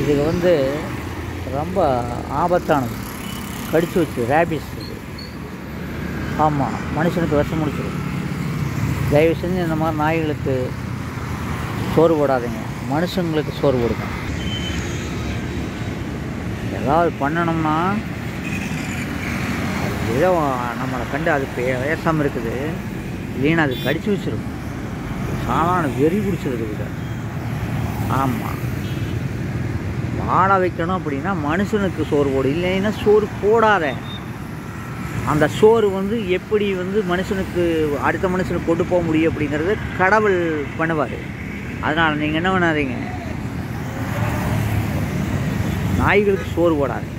இது வந்து ரொம்ப ஆபத்தானது கடிச்சு வச்சு ரேபிஸ் இது ஆமாம் மனுஷனுக்கு விஷம் முடிச்சிடும் தயவு செஞ்சு இந்த மாதிரி நாய்களுக்கு சோறு போடாதீங்க மனுஷங்களுக்கு சோறு போடுங்க ஏதாவது பண்ணணும்னா அது ஏதோ நம்மளை கண்டு அது பே- பேசாமல் இருக்குது இல்லைன்னா அது கடிச்சு வச்சிரும் சாதாரண வெறி பிடிச்சிருக்குது ஆமாம் வாழ வைக்கணும் அப்படின்னா மனுஷனுக்கு சோறு போடு இல்லைன்னா சோறு போடாத அந்த சோறு வந்து எப்படி வந்து மனுஷனுக்கு அடுத்த மனுஷனுக்கு கொண்டு போக முடியும் அப்படிங்கிறது கடவுள் பண்ணுவார் அதனால் நீங்கள் என்ன பண்ணாதீங்க நாய்களுக்கு சோறு போடாதீங்க